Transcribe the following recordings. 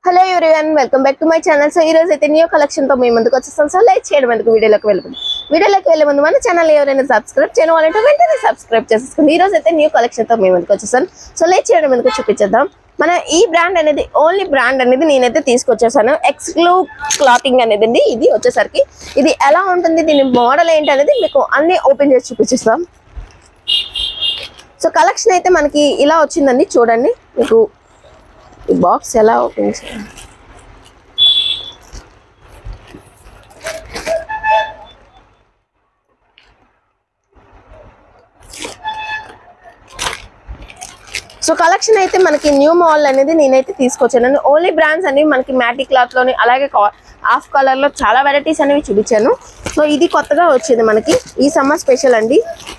hello everyone welcome back to my channel so ఈ రోజు అయితే న్యూ కలెక్షన్ తో మీ ముందుకు వచ్చేస్తాం సో లైక్ చేయడం ఎందుకు వీడియోలోకి వెళ్ళిపోయింది వీడియోలోకి వెళ్ళే ముందు మన ఛానల్ ఎవరైనా సబ్స్క్రైబ్ చేయడం వాళ్ళంటే వెంటనే సబ్స్క్రైబ్ చేసేసుకుంది ఈ రోజు అయితే న్యూ కలెక్షన్ తో మీ ముందుకు వచ్చేసాను సో లైక్ చేయడం ఎందుకు చూపించేద్దాం మన ఈ బ్రాండ్ అనేది ఓన్లీ బ్రాండ్ అనేది నేనైతే తీసుకొచ్చేసాను ఎక్స్క్లూ క్లాతింగ్ అనేది అండి ఇది వచ్చేసరికి ఇది ఎలా ఉంటుంది దీని మోడల్ ఏంటి అనేది మీకు అన్ని ఓపెన్ చేసి చూపించేస్తాం సో కలెక్షన్ అయితే మనకి ఇలా వచ్చిందండి చూడండి మీకు ఈ బాక్స్ ఎలా ఓపెన్ చేయాలి సో కలెక్షన్ అయితే మనకి న్యూ మోడల్ అనేది నేనైతే తీసుకొచ్చాను ఓన్లీ బ్రాండ్స్ అనేవి మనకి మ్యాటి క్లాత్ లోని అలాగే హాఫ్ కలర్ లో చాలా వెరైటీస్ అనేవి చూపించాను సో ఇది కొత్తగా వచ్చింది మనకి ఈ సమ్మర్ స్పెషల్ అండి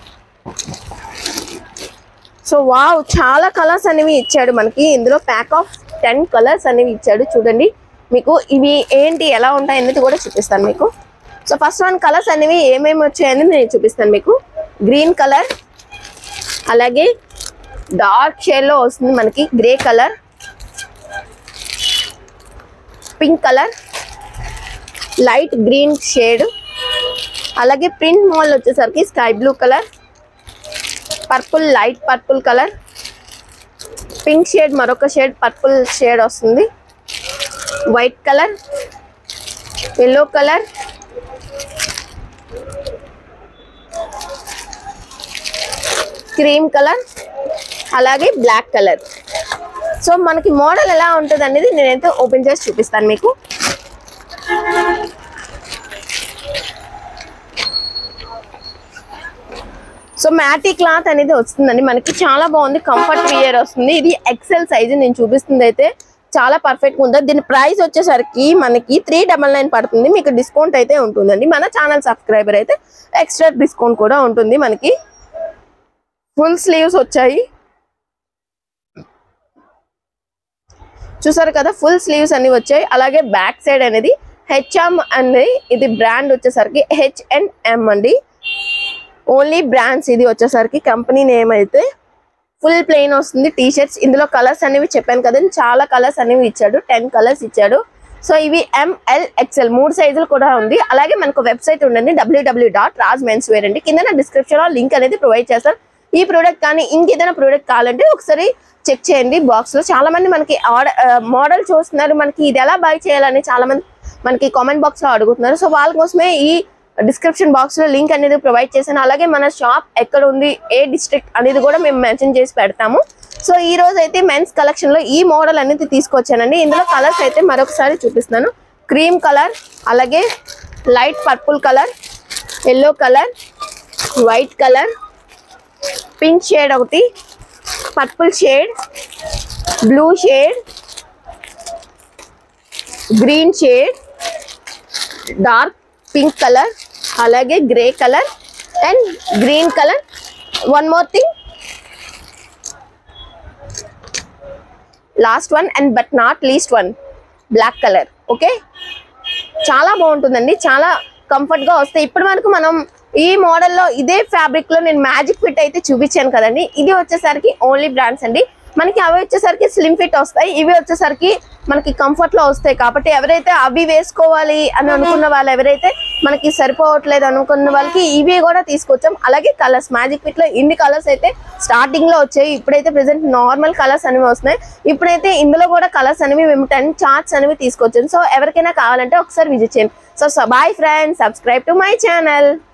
సో వావ్ చాలా కలర్స్ అనేవి ఇచ్చాడు మనకి ఇందులో ప్యాక్ ఆఫ్ టెన్ కలర్స్ అనేవి ఇచ్చాడు చూడండి మీకు ఇవి ఏంటి ఎలా ఉంటాయి అనేది కూడా చూపిస్తాను మీకు సో ఫస్ట్ వన్ కలర్స్ అనేవి ఏమేమి వచ్చాయని నేను చూపిస్తాను మీకు గ్రీన్ కలర్ అలాగే డార్క్ షేడ్ లో వస్తుంది మనకి grey colour pink colour light green shade అలాగే ప్రింట్ మాల్ వచ్చేసరికి sky blue colour purple light purple colour pink shade మరొక షేడ్ పర్పుల్ షేడ్ వస్తుంది white colour yellow colour cream colour అలాగే బ్లాక్ కలర్ సో మనకి మోడల్ ఎలా ఉంటుంది అనేది నేనైతే ఓపెన్ చేసి చూపిస్తాను మీకు సో మ్యాటీ క్లాత్ అనేది వస్తుందండి మనకి చాలా బాగుంది కంఫర్ట్ వియర్ వస్తుంది ఇది ఎక్సెల్ సైజ్ నేను చూపిస్తుంది అయితే చాలా పర్ఫెక్ట్ ఉంది దీని ప్రైస్ వచ్చేసరికి మనకి త్రీ డబల్ నైన్ పడుతుంది మీకు డిస్కౌంట్ అయితే ఉంటుందండి మన ఛానల్ సబ్స్క్రైబర్ అయితే ఎక్స్ట్రా డిస్కౌంట్ కూడా ఉంటుంది మనకి ఫుల్ స్లీవ్స్ వచ్చాయి చూసారు కదా ఫుల్ స్లీవ్స్ అన్ని వచ్చాయి అలాగే బ్యాక్ సైడ్ అనేది హెచ్ఎం అనేది ఇది బ్రాండ్ వచ్చేసరికి హెచ్ అండ్ ఎం అండి ఓన్లీ బ్రాండ్స్ ఇది వచ్చేసరికి కంపెనీ నేమ్ అయితే ఫుల్ ప్లెయిన్ వస్తుంది టీ షర్ట్స్ ఇందులో కలర్స్ అనేవి చెప్పాను కదండి చాలా కలర్స్ అనేవి ఇచ్చాడు టెన్ కలర్స్ ఇచ్చాడు సో ఇవి ఎంఎల్ ఎక్స్ఎల్ మూడు సైజులు కూడా ఉంది అలాగే మనకు వెబ్సైట్ ఉండండి W W dot Raj men's wear అండి కింద డిస్క్రిప్షన్ లో లింక్ అనేది ప్రొవైడ్ చేస్తారు ఈ ప్రోడక్ట్ కానీ ఇంకేదైనా ప్రోడక్ట్ కావాలంటే ఒకసారి చెక్ చేయండి బాక్స్ లో చాలా మంది మనకి ఆర్డర్ మోడల్ చూస్తున్నారు మనకి ఇది ఎలా బై చేయాలని చాలా మంది మనకి కామెంట్ బాక్స్ లో అడుగుతున్నారు సో వాళ్ళ కోసమే ఈ డిస్క్రిప్షన్ బాక్స్ లో లింక్ అనేది ప్రొవైడ్ చేశాను అలాగే మన షాప్ ఎక్కడ ఉంది ఏ డిస్ట్రిక్ట్ అనేది కూడా మేము మెన్షన్ చేసి పెడతాము సో ఈ రోజు అయితే మెన్స్ కలెక్షన్ లో ఈ మోడల్ అనేది తీసుకొచ్చానండి ఇందులో కలర్స్ అయితే మరొకసారి చూపిస్తున్నాను క్రీమ్ కలర్ అలాగే light purple colour yellow colour white colour pink shade ఒకటి purple shade blue shade green shade dark pink colour అలాగే grey colour and green colour one more thing last one and but not least one black colour okay చాలా బాగుంటుందండి చాలా comfort గా వస్తాయి ఇప్పటి వరకు మనం ఈ మోడల్లో ఇదే ఫ్యాబ్రిక్ లో నేను మ్యాజిక్ ఫిట్ అయితే చూపించాను కదండి ఇది వచ్చేసరికి ఓన్లీ బ్రాండ్స్ అండి మనకి అవి వచ్చేసరికి స్లిమ్ ఫిట్ వస్తాయి ఇవి వచ్చేసరికి మనకి కంఫర్ట్ లో వస్తాయి కాబట్టి ఎవరైతే అవి వేసుకోవాలి అని అనుకున్న వాళ్ళు ఎవరైతే మనకి సరిపోవట్లేదు అనుకున్న వాళ్ళకి ఇవి కూడా తీసుకొచ్చాం అలాగే కలర్స్ మ్యాజిక్ ఫిట్ లో ఇన్ని కలర్స్ అయితే స్టార్టింగ్ లో వచ్చాయి ఇప్పుడైతే ప్రెసెంట్ నార్మల్ కలర్స్ అనేవి వస్తున్నాయి ఇప్పుడైతే ఇందులో కూడా కలర్స్ అనేవి మేము టెన్ చార్ట్స్ అనేవి తీసుకొచ్చాం సో ఎవరికైనా కావాలంటే ఒకసారి విజిట్ చేయండి so bye friends subscribe to my channel